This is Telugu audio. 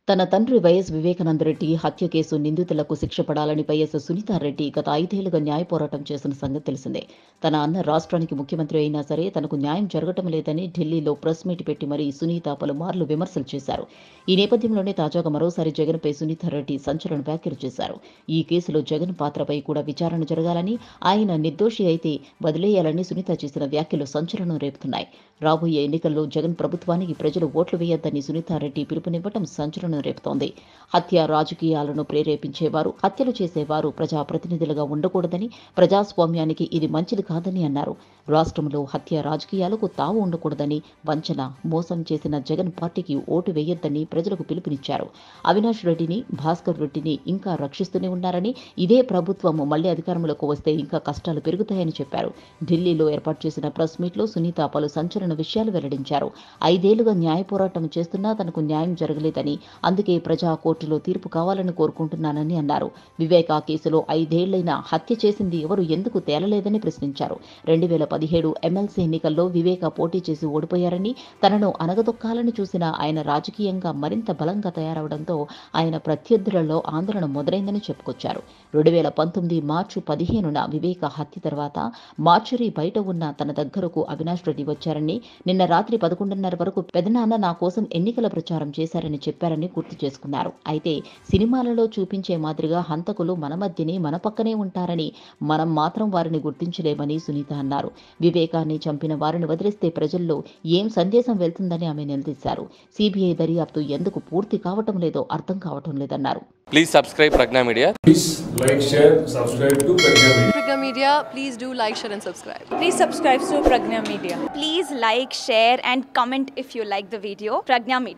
తన తండ్రి వైఎస్ వివేకానందరెడ్డి హత్య కేసు నిందితులకు శిక్ష పడాలని వైఎస్ సునీతారెడ్డి గత ఐదేళ్లుగా న్యాయ పోరాటం చేసిన సంగతి తెలిసిందే తన అన్న రాష్ట్రానికి ముఖ్యమంత్రి అయినా సరే తనకు న్యాయం జరగటం లేదని ఢిల్లీలో ప్రెస్ మీట్ పెట్టి మరీ సునీత పలుమార్లు విమర్శలు చేశారు ఈ నేపథ్యంలోనే తాజాగా మరోసారి జగన్పై సునీతారెడ్డి సంచలన వ్యాఖ్యలు చేశారు ఈ కేసులో జగన్ పాత్రపై కూడా విచారణ జరగాలని ఆయన నిర్దోషి అయితే వదిలేయాలని సునీత చేసిన వ్యాఖ్యలు సంచలనం రేపుతున్నాయి రాబోయే ఎన్నికల్లో జగన్ ప్రభుత్వానికి ప్రజలు ఓట్లు వేయొద్దని సునీతారెడ్డి పిలుపునివ్వటం సంచలనం రేపుతోంది హత్య రాజకీయాలను ప్రేరేపించేవారు హత్యలు చేసేవారు ప్రజాప్రతినిధులుగా ఉండకూడదని ప్రజాస్వామ్యానికి ఇది మంచిది కాదని అన్నారు రాష్ట్రంలో హత్య రాజకీయాలకు తావు ఉండకూడదని వంచన మోసం చేసిన జగన్ పార్టీకి ఓటు వేయొద్దని ప్రజలకు పిలుపునిచ్చారు అవినాష్ రెడ్డిని భాస్కర్ రెడ్డిని ఇంకా రక్షిస్తూనే ఉన్నారని ఇదే ప్రభుత్వం మళ్లీ అధికారంలోకి వస్తే ఇంకా కష్టాలు పెరుగుతాయని చెప్పారు ఢిల్లీలో ఏర్పాటు చేసిన ప్రెస్ మీట్లో సునీత పలు సంచలన విషయాలు వెల్లడించారు ఐదేళ్లుగా న్యాయ పోరాటం చేస్తున్నా తనకు న్యాయం జరగలేదని అందుకే ప్రజా కోర్టులో తీర్పు కావాలని కోరుకుంటున్నానని అన్నారు వివేకా కేసులో ఐదేళ్లైనా హత్య చేసింది ఎవరు ఎందుకు తేలలేదని ప్రశ్నించారు రెండు వేల పదిహేడు ఎమ్మెల్సీ ఎన్నికల్లో వివేక పోటీ చేసి ఓడిపోయారని తనను అనగదొక్కాలని చూసిన ఆయన రాజకీయంగా మరింత బలంగా తయారవడంతో ఆయన ప్రత్యర్థులలో ఆందోళన మొదలైందని చెప్పుకొచ్చారు రెండు వేల పంతొమ్మిది మార్చి పదిహేనున వివేక హత్య తర్వాత మార్చురి బయట ఉన్న తన దగ్గరకు అవినాష్ రెడ్డి వచ్చారని నిన్న రాత్రి పదకొండున్నర వరకు పెదనాన్న నా కోసం ఎన్నికల ప్రచారం చేశారని చెప్పారని గుర్తు చేసుకున్నారు అయితే సినిమాలలో చూపించే మాదిరిగా హంతకులు మన మధ్యనే మన పక్కనే ఉంటారని మనం మాత్రం వారిని గుర్తించలేమని సునీత అన్నారు వివేకాన్ని చంపిన వారిని వదిలేస్తే ప్రజల్లో ఏం సందేశం వెళ్తుందని ఆమె నిలదీశారు సిబిఐ దర్యాప్తు ఎందుకు పూర్తి కావటం లేదో అర్థం కావటం లేదన్నారు Please subscribe Pragna Media. Please like, share, subscribe to Pragya Media. Pragya Media, please do like, share, and subscribe. Please subscribe to Pragna Media. Please like, share, and comment if you like the video. Pragna Media.